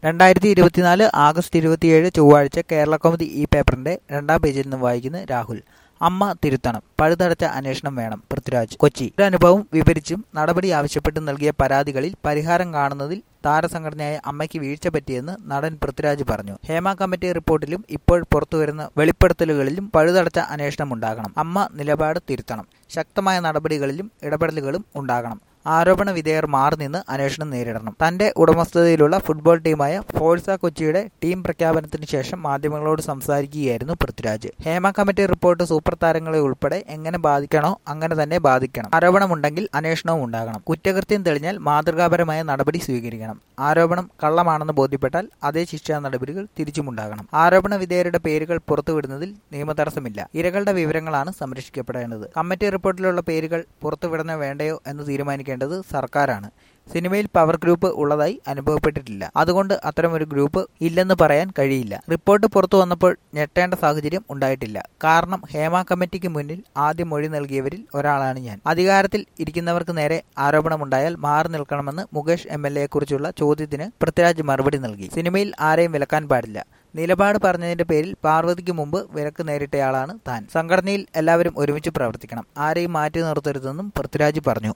രണ്ടായിരത്തി ഇരുപത്തിനാല് ആഗസ്റ്റ് ഇരുപത്തിയേഴ് ചൊവ്വാഴ്ച കേരള കൗമുദി ഈ പേപ്പറിന്റെ രണ്ടാം പേജിൽ നിന്ന് വായിക്കുന്ന രാഹുൽ അമ്മ തിരുത്തണം പഴുതടച്ച അന്വേഷണം വേണം പൃഥ്വിരാജ് കൊച്ചി ഒരു അനുഭവം വിവരിച്ചും നടപടി ആവശ്യപ്പെട്ടും നൽകിയ പരാതികളിൽ പരിഹാരം കാണുന്നതിൽ താരസംഘടനയായ അമ്മയ്ക്ക് വീഴ്ച പറ്റിയെന്ന് നടൻ പൃഥ്വിരാജ് പറഞ്ഞു ഹേമ കമ്മിറ്റി റിപ്പോർട്ടിലും ഇപ്പോൾ പുറത്തുവരുന്ന വെളിപ്പെടുത്തലുകളിലും പഴുതടച്ച അന്വേഷണം ഉണ്ടാകണം അമ്മ നിലപാട് തിരുത്തണം ശക്തമായ നടപടികളിലും ഇടപെടലുകളും ഉണ്ടാകണം ആരോപണ വിധേയർ മാറി നിന്ന് അന്വേഷണം നേരിടണം തന്റെ ഉടമസ്ഥതയിലുള്ള ഫുട്ബോൾ ടീമായ ഫോഴ്സ കൊച്ചിയുടെ ടീം പ്രഖ്യാപനത്തിന് ശേഷം മാധ്യമങ്ങളോട് സംസാരിക്കുകയായിരുന്നു Prithviraj Hema committee report super താരങ്ങളെ ഉൾപ്പെടെ എങ്ങനെ ബാധിക്കണോ അങ്ങനെ തന്നെ ബാധിക്കണം ആരോപണമുണ്ടെങ്കിൽ അന്വേഷണവും ഉണ്ടാകണം കുറ്റകൃത്യം തെളിഞ്ഞാൽ മാതൃകാപരമായ നടപടി സ്വീകരിക്കണം ആരോപണം കള്ളമാണെന്ന് ബോധ്യപ്പെട്ടാൽ അതേ ശിക്ഷാ നടപടികൾ തിരിച്ചുമുണ്ടാകണം ആരോപണ വിധേയരുടെ പേരുകൾ പുറത്തുവിടുന്നതിൽ നിയമതടസ്സമില്ല ഇരകളുടെ വിവരങ്ങളാണ് സംരക്ഷിക്കപ്പെടേണ്ടത് കമ്മിറ്റി റിപ്പോർട്ടിലുള്ള പേരുകൾ പുറത്തുവിടണോ വേണ്ടയോ എന്ന് തീരുമാനിക്കേണ്ടത് സർക്കാരാണ് സിനിമയിൽ പവർ ഗ്രൂപ്പ് ഉള്ളതായി അനുഭവപ്പെട്ടിട്ടില്ല അതുകൊണ്ട് അത്തരമൊരു ഗ്രൂപ്പ് ഇല്ലെന്ന് പറയാൻ കഴിയില്ല റിപ്പോർട്ട് പുറത്തു വന്നപ്പോൾ ഞെട്ടേണ്ട സാഹചര്യം ഉണ്ടായിട്ടില്ല കാരണം ഹേമ കമ്മിറ്റിക്ക് മുന്നിൽ ആദ്യം മൊഴി നൽകിയവരിൽ ഒരാളാണ് ഞാൻ അധികാരത്തിൽ ഇരിക്കുന്നവർക്ക് നേരെ ആരോപണമുണ്ടായാൽ മാറി നിൽക്കണമെന്ന് മുകേഷ് എം എൽ കുറിച്ചുള്ള ചോദ്യത്തിന് പൃഥ്വിരാജ് മറുപടി നൽകി സിനിമയിൽ ആരെയും വിലക്കാൻ പാടില്ല നിലപാട് പറഞ്ഞതിന്റെ പേരിൽ പാർവതിക്ക് മുമ്പ് വിലക്ക് നേരിട്ടയാളാണ് താൻ സംഘടനയിൽ എല്ലാവരും ഒരുമിച്ച് പ്രവർത്തിക്കണം ആരെയും മാറ്റി നിർത്തരുതെന്നും പൃഥ്വിരാജ് പറഞ്ഞു